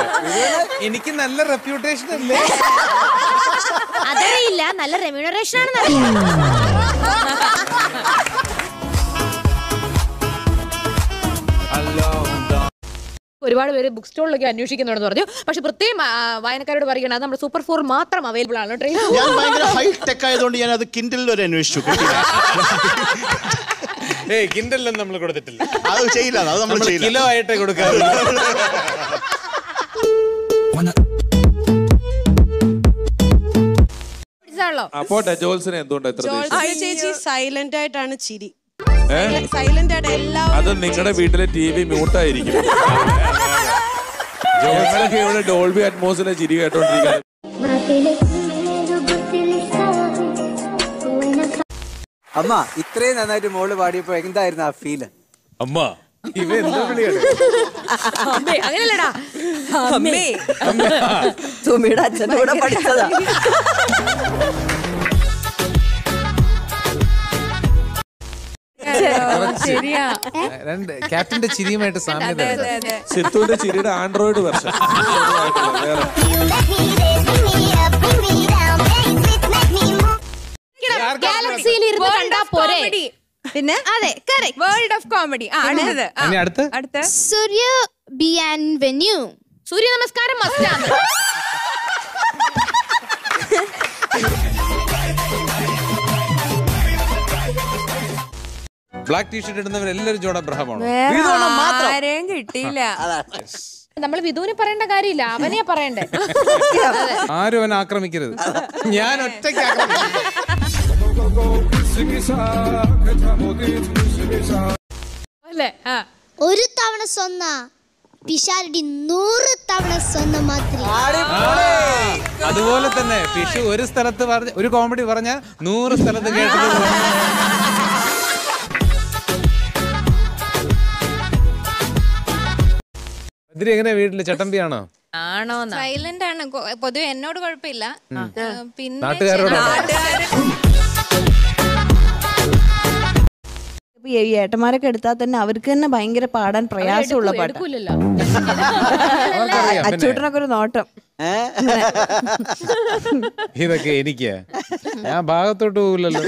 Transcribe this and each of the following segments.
എനിക്ക് നല്ല റെപ്യൂട്ടേഷൻ അല്ലേ അതറിയില്ല നല്ല റെമ്യൂണറേഷൻ ആണെന്ന് അറിയാം ഒരുപാട് പേര് ബുക്ക് സ്റ്റോളിലൊക്കെ അന്വേഷിക്കുന്നുണ്ടെന്ന് പറഞ്ഞു പക്ഷെ പ്രത്യേകം ആ, വായനക്കാരോട് പറയുകയാണ് അത് നമ്മുടെ സൂപ്പർ ഫോർ മാത്രം അവൈലബിൾ ആണ് ട്രെയിൻ ഞാൻ ഭയങ്കര ഹൈ ടെക് ആയതുകൊണ്ട് ഞാൻ അത് കിൻഡിൽ വരെ അന്വേഷിച്ചു കിട്ടിയില്ല. ഏയ് കിൻഡലൊന്നും നമ്മൾ കൊടുത്തിട്ടില്ല അത് ചെയ്യില്ല അത് നമ്മൾ നമ്മൾ ചെയ്യില്ല കിലോ ആയിട്ടേ കൊടുക്കാറുള്ളൂ അപ്പോട്ടെ ജോൽസിനെ എന്തുകൊണ്ട് എത്ര ദേഷ്യം? ജോൾസിന്റെ ചേച്ചി സൈലന്റ് ആയിട്ടാണ് ചിരി സൈലന്റ് ആയിട്ട് എല്ലാവരും അത് നിങ്ങളുടെ വീട്ടിലെ ടി വി മ്യൂട്ടായിരിക്കും ജോൽസിനൊക്കെ ഇവിടെ ഡോൾബി അറ്റ്മോസിലെ ചിരി കേട്ടോണ്ടിരിക്കാൻ അമ്മ ഇത്രയും നന്നായിട്ട് മോള് പാടിയപ്പോ എന്തായിരുന്നു ആ ഫീല് അമ്മ ഇവ എന്താ വിളിയാണ് അങ്ങനെയല്ലടാ അമ്മേ സുമിയുടെ അച്ഛൻ്റെ കൂടെ പഠിച്ചതാ ശരിയാ രണ്ട് ക്യാപ്റ്റന്റെ ചിരിയുമായിട്ട് സാമ്യത ഉണ്ട്. സിത്തുവിന്റെ ചിരിയുടെ ആൻഡ്രോയിഡ് വെർഷൻ വേറെ ഗാലക്സിയിൽ ഇരുന്ന് കണ്ടാ പോരെ പിന്നെ അതെ കറക്റ്റ് വേൾഡ് ഓഫ് കോമഡി അടുത്തത് ആ, ഇനി അടുത്ത് അടുത്ത Surya B and venue Surya നമസ്കാരം മസ്റ്റാണ് ബ്ലാക്ക് ടീഷർട്ട് ഇടുന്നവരെല്ലാവരും ജോൺ അബ്രഹാമാണ് ആരെയും കിട്ടിയില്ല നമ്മൾ വിധുവിനെ പറയേണ്ട കാര്യമില്ല അവനെയാ പറയണ്ടേ ആരും അവനെ ആക്രമിക്കരുത് ഞാൻ ഒറ്റയ്ക്ക് ആക്രമിക്കും അല്ലേ ആ ഒരു തവണ സ്വന്ന പിഷാരടി നൂറ് തവണ സ്വന്ന മാതിരി അതുപോലെ തന്നെ ഫിഷ് ഒരു സ്ഥലത്ത് പറഞ്ഞ ഒരു കോമഡി പറഞ്ഞ നൂറ് സ്ഥലത്ത് കേട്ടത് പോലെ. ബദ്രി എങ്ങനെ വീട്ടില് ചട്ടമ്പിയാണോ ആണോ സൈലന്റ് ആണ് കൊ- പൊതുവെ എന്നോട് കുഴപ്പമില്ല ഏ, പിന്നെ നാട്ടുകാരോടോ ഇപ്പൊ ഈ ഏട്ടന്മാരൊക്കെ എടുത്താൽ തന്നെ അവർക്ക് തന്നെ ഭയങ്കര പാടാൻ പ്രയാസമുള്ള പാട്ട് എടുക്കൂലല്ലോ അവർക്കറിയാം പിന്നെ അച്ചൂട്ടനൊക്കെ ഒരു നോട്ടം ഇതൊക്കെ എനിക്ക് ഞാൻ ഭാഗത്തോട്ട് പോകില്ലല്ലോ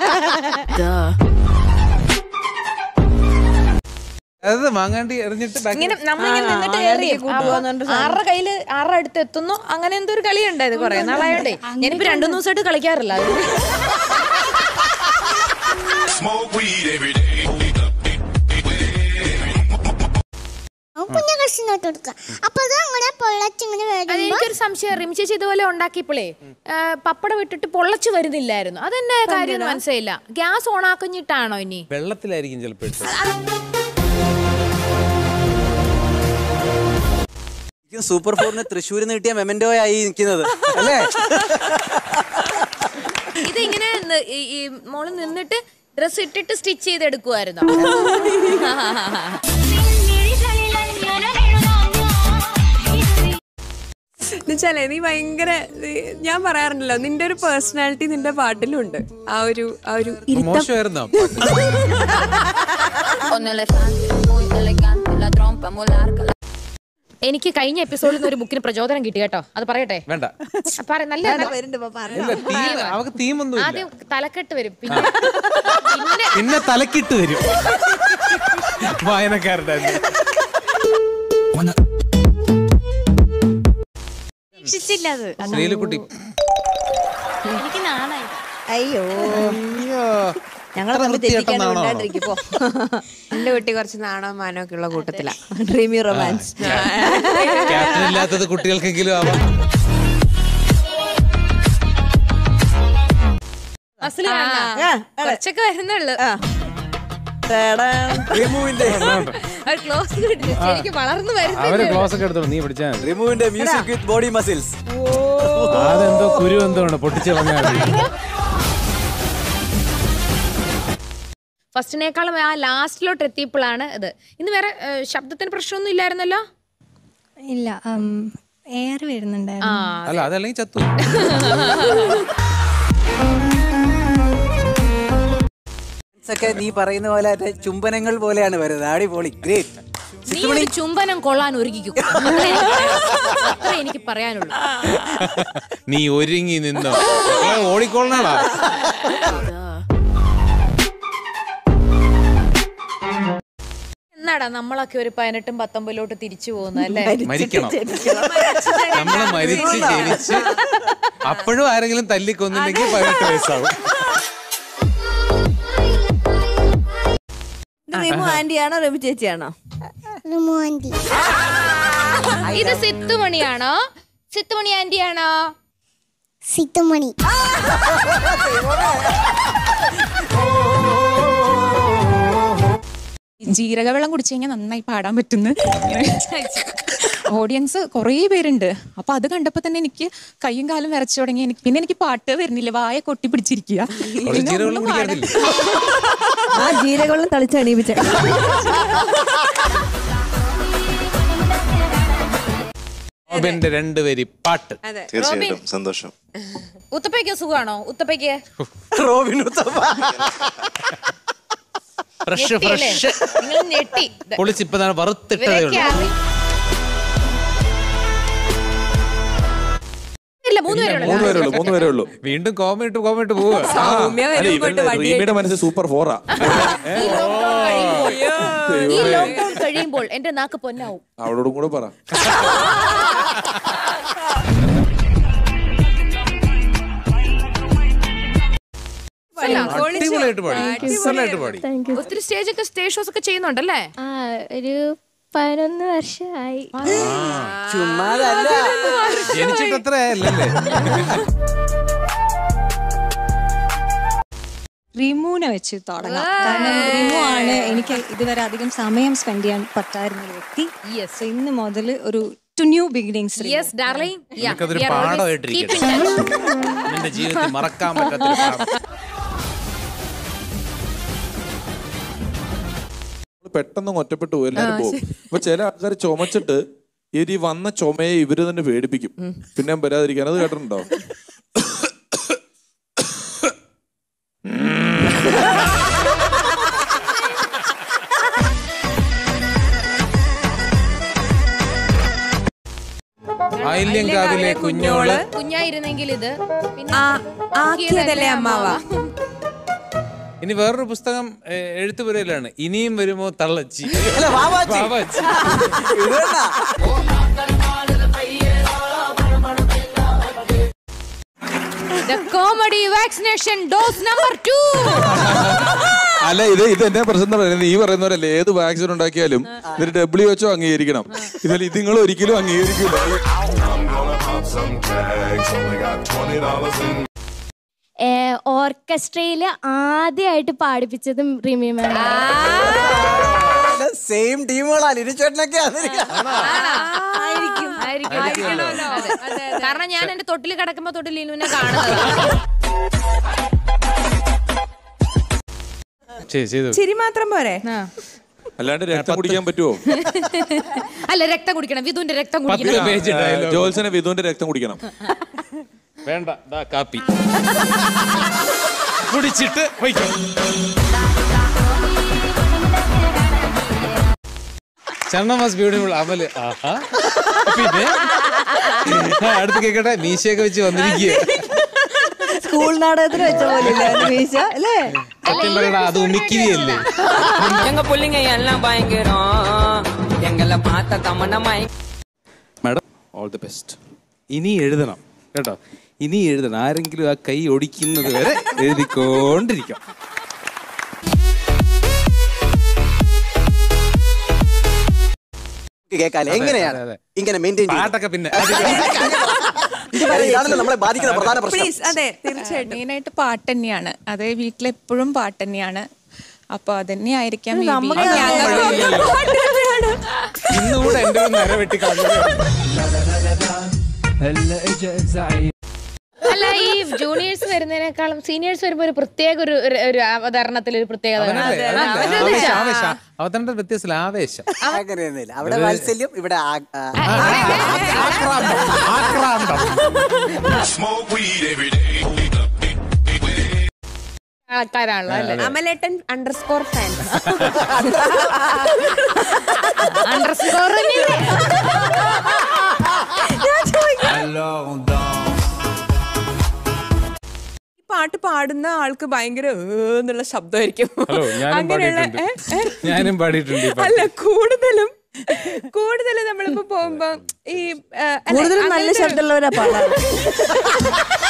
അത് വാങ്ങാണ്ടി എറിഞ്ഞിട്ട് back ഇങ്ങനെ നമ്മളിങ്ങനെ നിന്നിട്ട് എറിയും. അപ്പൊ ആരുടെ കയ്യില് ആരുടെ അടുത്ത് എത്തുന്നു അങ്ങനെ എന്തോ ഒരു കളി ഉണ്ടായത് കൊറേ നാളായോണ്ടേ ഞാനിപ്പോ രണ്ടു മൂന്ന് ദിവസമായിട്ട് കളിക്കാറില്ല അത് കുഞ്ഞു കഷ്ണോട്ട് കൊടുക്കുക അപ്പൊ അത് അങ്ങനെ പൊള്ളച്ചിങ്ങനെ വരുമ്പോ എനിക്കൊരു സംശയം റിം ചേച്ചി ഇതുപോലെ ഉണ്ടാക്കിയപ്പോഴേ പപ്പടം വിട്ടിട്ട് പൊള്ളച്ചു വരുന്നില്ലായിരുന്നു അതെന്നെ കാര്യം മനസ്സിലായില്ല ഗ്യാസ് ഓൺ ആക്കിഞ്ഞിട്ടാണോ ഇനി വെള്ളത്തിലായിരിക്കും ചിലപ്പോൾ ഇട്ടത്. ശരിക്കും സൂപ്പർ ഫോറിന് തൃശ്ശൂരിൽ നിന്ന് കിട്ടിയ മെമന്റോ ആയി നിൽക്കുന്നത് അല്ലേ ഇത് ഇങ്ങനെ നി- ഈ- ഈ മോള് നിന്നിട്ട് ഡ്രസ് ഇട്ടിട്ട് സ്റ്റിച്ച് ചെയ്തെടുക്കുമായിരുന്നു എന്നുവെച്ചാലേ നീ ഭയങ്കര നീ- ഞാൻ പറയാറുണ്ടല്ലോ നിന്റെ ഒരു പേഴ്സണാലിറ്റി നിന്റെ പാട്ടിലുണ്ട് ആ ഒരു ആ ഒരു അപ്പൊ മോശമായിരുന്നോ un elefante muy elegante, la trompa muy larga. la- എനിക്ക് കഴിഞ്ഞ എപ്പിസോഡിൽ നിന്ന് ഒരു ബുക്കിന് പ്രചോദനം കിട്ടി കേട്ടോ അത് പറയട്ടെ വേണ്ട പറ നല്ല വരുന്നുണ്ട് ഇപ്പൊ പറഞ്ഞു ഇല്ല തീം അവക്ക് തീമൊന്നും ഇല്ല ആദ്യം തലക്കെട്ട് വരും പിന്നെ പിന്നെ പിന്നെ തലക്കിട്ട് വരും വായനക്കാരുടെ അതിൽ. രക്ഷിച്ചില്ല അത് ശ്രീലുക്കുട്ടി എനിക്ക് നാണായി അയ്യോ അയ്യോ. ഞങ്ങൾ അത്ര തമ്മിൽ വൃത്തികെട്ട തെറ്റിക്കാൻ നാണമാണോ? വേണ്ടാണ്ടിരിക്കുമ്പോ എന്റെ കുട്ടി കുറച്ച് നാണോ മാനോ ഒക്കെ ഉള്ള കൂട്ടത്തിലാ ഡ്രീമി റൊമാൻസ് ക്യാപ്റ്റൻ ഇല്ലാത്തത് കുട്ടികൾക്കെങ്കിലും ആവാം മസിൽ കുറച്ചൊക്കെ വരുന്നുള്ളു റിമുവിന്റെ അവർ ക്ലോസ് ശരിക്കും വളർന്നു വരുന്നു അവര് ക്ലോസ് ഒക്കെ എടുത്തോളൂ നീ പിടിച്ചാ മതി. റിമുവിന്റെ മ്യൂസിക് വിത്ത് ബോഡി മസിൽസ് അതെന്തോ കുരു എന്തോ ആണ് പൊട്ടിച്ച് കളഞ്ഞാൽ മതി. ഫസ്റ്റിനേക്കാളും ആ ലാസ്റ്റിലോട്ട് എത്തിയപ്പോഴാണ് ഇത് ഇന്ന് വേറെ ഏ, ശബ്ദത്തിന് പ്രശ്നമൊന്നും ഇല്ലായിരുന്നല്ലോ ഇല്ല എയർ വരുന്നുണ്ടായിരുന്നു ആ അല്ല അതല്ലെങ്കിൽ ചത്തു ഒക്കെ നീ പറയുന്ന പോലെ മറ്റേ ചുംബനങ്ങൾ പോലെയാണ് വരുന്നത് അടിപൊളി ഗ്രേറ്റ് നീ ഒരു ചുംബനം കൊള്ളാൻ ഒരുങ്ങിക്കും അത്രേ എനിക്ക് പറയാനുള്ളൂ നീ ഒരുങ്ങി നിന്നോ മക്കളെ, ഓടിക്കൊള്ളണടാ എന്നാടാ നമ്മളൊക്കെ ഒരു പതിനെട്ടും പത്തൊമ്പതിലോട്ട് തിരിച്ചു പോകുന്നത് അല്ലേ മരിക്കണം നമ്മള് മരിച്ച് ജനിച്ച് അപ്പോഴും ആരെങ്കിലും തല്ലിക്കൊന്നില്ലെങ്കിൽ പതിനെട്ട് വയസ്സാവും ഇത് റിമു ആന്റിയാണോ രവി ചേച്ചിയാണോ റിമോന്റി ഇത് സിത്തുമണിയാണോ സിത്തുമണി ആന്റിയാണോ സിത്തുമണി ജീരകവെള്ളം കുടിച്ചു കഴിഞ്ഞാൽ നന്നായി പാടാൻ പറ്റുന്നു ഓഡിയൻസ് കുറേ പേരുണ്ട് അപ്പൊ അത് കണ്ടപ്പോ തന്നെ എനിക്ക് കൈയും കാലും വിറച്ചു തുടങ്ങി എനിക്ക് പിന്നെ എനിക്ക് പാട്ട് വരുന്നില്ല വായ കൊട്ടി പിടിച്ചിരിക്കുക കുറച്ച് പിന്നെ ജീരകവെള്ളം ഒന്നും പാടാൻ- കുടിക്കാറില്ലേ ആ ജീരകവെള്ളം തളിച്ച് എണീപ്പിച്ച റോബിന്റെ രണ്ടുപേരി പാട്ട് അതെ തീർച്ചയായിട്ടും സന്തോഷം ഉത്തപ്പയ്ക്ക് സുഖമാണോ ഉത്തപ്പയ്ക്ക് റോബിൻ ഉത്തപ്പ ഫ്രഷ് ഞെട്ടിയല്ലേ? ഫ്രഷ് നിങ്ങൾ ഞെട്ടി ഇത് പൊളിച്ചിപ്പോ ഞാൻ വറുത്തിട്ടതേ ഇവരൊക്കെ ഉള്ളൂ അറി- ഇല്ല മൂന്ന് പേരുള്ളൂ മൂന്ന് പേരേ ഉള്ളൂ മൂന്ന് പേരേ ഉള്ളൂ വീണ്ടും കോമ ഇട്ട് കോമ ഇട്ട് പോവുക സൗമ്യ അല്ല വരുമ്പോട്ട് ഇവരുടെ വണ്ടി റീമയുടെ മനസ്സ് സൂപ്പർ ഫോറാ ഈ ലോക്ക്ഡൌൺ കഴിയുമ്പോൾ ഈ ലോക്ക്ഡൌൺ കഴിയുമ്പോൾ എന്റെ നാക്ക് പൊന്നാവും അവളോടും കൂടെ പറ അടിപൊളിയായിട്ട് പാടി നന്നായിട്ട് പാടി ഒത്തിരി സ്റ്റേജ് ഒക്കെ സ്റ്റേജ് ഷോസ് ഒക്കെ ചെയ്യുന്നുണ്ടല്ലേ ആ ഒരു പതിനൊന്ന് വർഷമായി ചുമ്മാതല്ല ജനിച്ചിട്ട് അത്ര ആയല്ലേ റിമൂനെ വെച്ച് തുടങ്ങാം കാരണം റിമു ആണ് എനിക്ക് ഇതുവരെ അധികം സമയം സ്പെൻഡ് ചെയ്യാൻ പറ്റായിരുന്ന ഒരു വ്യക്തി So ഇന്ന് മുതൽ ഒരു to new beginnings yes darling നമുക്കതൊരു പാഠമായിട്ടിരിക്കട്ടെ നിന്റെ ജീവിതത്തിൽ മറക്കാൻ പറ്റാത്തൊരു പാഠം പെട്ടെന്ന് ഒറ്റപ്പെട്ടു പോകും എല്ലാവരും പോകും അപ്പൊ ചില ആൾക്കാർ ചുമച്ചിട്ട് ഇവര് ഈ വന്ന ചുമയെ ഇവര് തന്നെ പേടിപ്പിക്കും പിന്നെ വരാതിരിക്കാൻ അത് കേട്ടിട്ടുണ്ടോ ആയില്യങ്കാവിലെ കുഞ്ഞോള് കുഞ്ഞായിരുന്നെങ്കിൽ ഇത് പിന്നെ ആ ആക്കിയതല്ലേ അമ്മാവ ഇനി വേറൊരു പുസ്തകം ഏ, എഴുത്തുപുരയിലാണ് ഇനിയും വരുമോ തള്ളച്ചി അല്ല വാവാച്ചി ബാബാച്ചി ഇത് കണ്ടാ? Comedy vaccination dose number two അല്ല ഇത് ഇത് എന്നെ പ്രശ്നം എന്ന് പറയുന്നത് ഈ പറയുന്നവരല്ലേ ഏത് വാക്സിൻ ഉണ്ടാക്കിയാലും ഇതിന് ഡബ്ല്യു എച്ച്ഒ അംഗീകരിക്കണം ഇതിൽ ഇത് നിങ്ങൾ ഒരിക്കലും അംഗീകരിക്കില്ല ഓർക്കസ്ട്രയിൽ ആദ്യമായിട്ട് പാടിപ്പിച്ചതും റിമി മാം സെയിം ടീമുകളാ ലിരിച്ചേട്ടനൊക്കെ ആയിരിക്കണമല്ലോ അതെ. കാരണം ഞാൻ എന്റെ തൊട്ടിൽ കിടക്കുമ്പോ തൊട്ടിൽ ലിനുവിനെ കാണുന്നത് ശരി ചെയ്തു ചിരി മാത്രം പോരെ അല്ലാണ്ട് രക്തം കുടിക്കാൻ പറ്റുമോ അല്ല രക്തം കുടിക്കണം വിധുവിന്റെ രക്തം പത്ത് കുടിക്കണം പേജ് dialogue. ജോത്സനെ വിധുവിന്റെ രക്തം കുടിക്കണം വേണ്ട ദാ കാപ്പി കുടിച്ചിട്ട് വയ്ക്കും ചരണം വാസ് ബ്യൂട്ടിഫുൾ അമല് ആഹാ പിന്നെ ആ, അടുത്ത് കേക്കട്ടെ മീശയൊക്കെ വെച്ച് വന്നിരിക്കുക സ്കൂൾ നാടകത്തിന് വെച്ച പോലെ ഇല്ലേ അതിന്റെ മീശ അല്ലേ സത്യം പറയടാ അത് ഉമിക്കിരിയല്ലേ எங்க புள்ளைங்க எல்லாம் பயங்கரம் எங்களை பார்த்த தமனமாய் മാഡം ഓൾ ദി ബെസ്റ്റ് ഇനി എഴുതണം കേട്ടോ ഇനി എഴുതണം ആരെങ്കിലും ആ കൈ ഒടിക്കുന്നത് വരെ എഴുതിക്കൊണ്ടിരിക്കാം കേക്കാല്ലേ എങ്ങനെയാണ് അതെ, അതെ. ഇങ്ങനെ മെയിൻറ്റെയിൻ പാട്ടൊക്കെ പിന്നെ ഇതാണല്ലോ നമ്മളെ ബാധിക്കുന്ന പ്രധാന പ്രശ്നം പ്ലീസ് അതെ തീർച്ചയായിട്ടും മെയിനായിട്ട് പാട്ട് തന്നെയാണ് അത് വീട്ടിലെപ്പോഴും പാട്ട് തന്നെയാണ് അപ്പൊ അതന്നെ ആയിരിക്കാം നമുക്ക് ഇന്നുകൂടെ എന്റെ ഒരു നര വെട്ടി അല്ല ഈ ജൂനിയേഴ്സ് വരുന്നതിനേക്കാളും സീനിയേഴ്സ് വരുമ്പോ ഒരു പ്രത്യേക ഒരു ഒരു- ഒരു അവതരണത്തിൽ ഒരു പ്രത്യേകത കാണും. ആ, അവരുടെ ഒരു- അവതരണ വ്യത്യാസത്തിൽ ആവേശം അങ്ങനെയൊന്നുമില്ല അവിടെ വാത്സല്യം ഇവിടെ ആ- ആ- ആൾക്കാരാണല്ലോ അല്ലേ അമലേട്ടൻ അണ്ടർസ്കോർ ഫാൻസ് അണ്ടർസ്കോർ ഈ പാട്ട് പാടുന്ന ആൾക്ക് ഭയങ്കര ഏ എന്നുള്ള ശബ്ദമായിരിക്കും ഹലോ ഞാനും അങ്ങനെയുള്ള പാടിയിട്ടുണ്ട് ഏ, ഏ? ഞാനും പാടിയിട്ടുണ്ട് ഈ പാട്ട്. അല്ല കൂടുതലും കൂടുതലും നമ്മളിപ്പോ പോകുമ്പോ ഈ ആ, അല്ല, കൂടുതലും നല്ല അങ്ങനത്തെ- ശബ്ദമുള്ളവരാ പാടാറ്